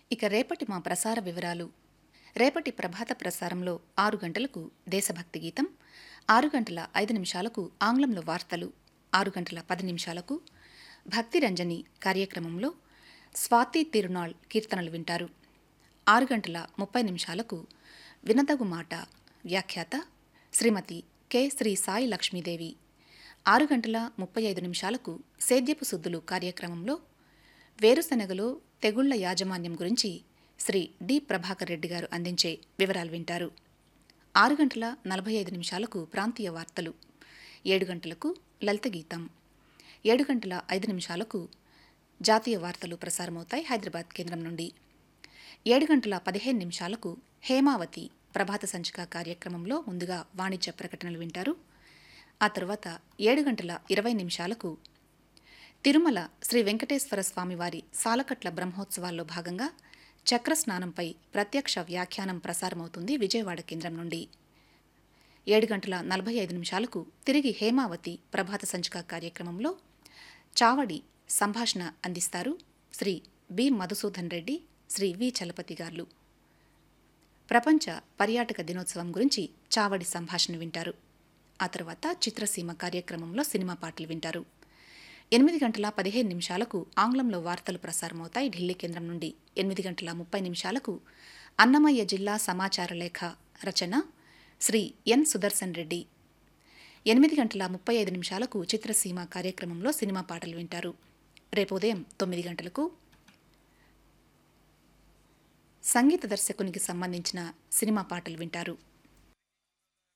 ఇక రేపటి మా ప్రసార వివరాలు రేపటి ప్రభాత ప్రసారంలో ఆరు గంటలకు దేశభక్తి గీతం ఆరు గంటల ఐదు నిమిషాలకు ఆంగ్లంలో వార్తలు ఆరు గంటల పది నిమిషాలకు భక్తి రంజని కార్యక్రమంలో స్వాతి తిరునాళ్ కీర్తనలు వింటారు ఆరు గంటల ముప్పై నిమిషాలకు వినదగు మాట వ్యాఖ్యాత శ్రీమతి కె శ్రీ సాయి లక్ష్మీదేవి ఆరు గంటల ముప్పై ఐదు నిమిషాలకు సేద్యపు సుద్దులు కార్యక్రమంలో వేరుశనగలో తెగుళ్ల యాజమాన్యం గురించి శ్రీ డి ప్రభాకర్ రెడ్డి గారు అందించే వివరాలు వింటారు ఆరు గంటల నలభై ఐదు నిమిషాలకు ప్రాంతీయ వార్తలు ఏడు గంటలకు లలిత గీతం ఏడు గంటల ఐదు నిమిషాలకు జాతీయ వార్తలు ప్రసారమవుతాయి హైదరాబాద్ కేంద్రం నుండి ఏడు గంటల పదిహేను నిమిషాలకు హేమావతి ప్రభాత సంచిక కార్యక్రమంలో ముందుగా వాణిజ్య ప్రకటనలు వింటారు ఆ తర్వాత ఏడు గంటల ఇరవై నిమిషాలకు తిరుమల శ్రీ వెంకటేశ్వర స్వామివారి సాలకట్ల బ్రహ్మోత్సవాల్లో భాగంగా చక్ర స్నానంపై ప్రత్యక్ష వ్యాఖ్యానం ప్రసారమవుతుంది విజయవాడ కేంద్రం నుండి ఏడు గంటల నలభై ఐదు నిమిషాలకు తిరిగి హేమావతి ప్రభాత సంచిక కార్యక్రమంలో చావడి సంభాషణ అందిస్తారు శ్రీ బి మధుసూదన్ రెడ్డి శ్రీ వి చలపతి గార్లు ప్రపంచ పర్యాటక దినోత్సవం గురించి చావడి సంభాషణ వింటారు ఆ తర్వాత చిత్రసీమ కార్యక్రమంలో సినిమా పాటలు వింటారు ఎనిమిది గంటల పదిహేను నిమిషాలకు ఆంగ్లంలో వార్తలు ప్రసారమవుతాయి ఢిల్లీ కేంద్రం నుండి ఎనిమిది గంటల ముప్పై నిమిషాలకు అన్నమయ్య జిల్లా సమాచార లేఖ రచన శ్రీ ఎన్ సుదర్శన్ రెడ్డి ఎనిమిది గంటల ముప్పై ఐదు నిమిషాలకు చిత్రసీమ కార్యక్రమంలో సినిమా పాటలు వింటారు రేపు ఉదయం తొమ్మిది గంటలకు సంగీత దర్శకునికి సంబంధించిన సినిమా పాటలు వింటారు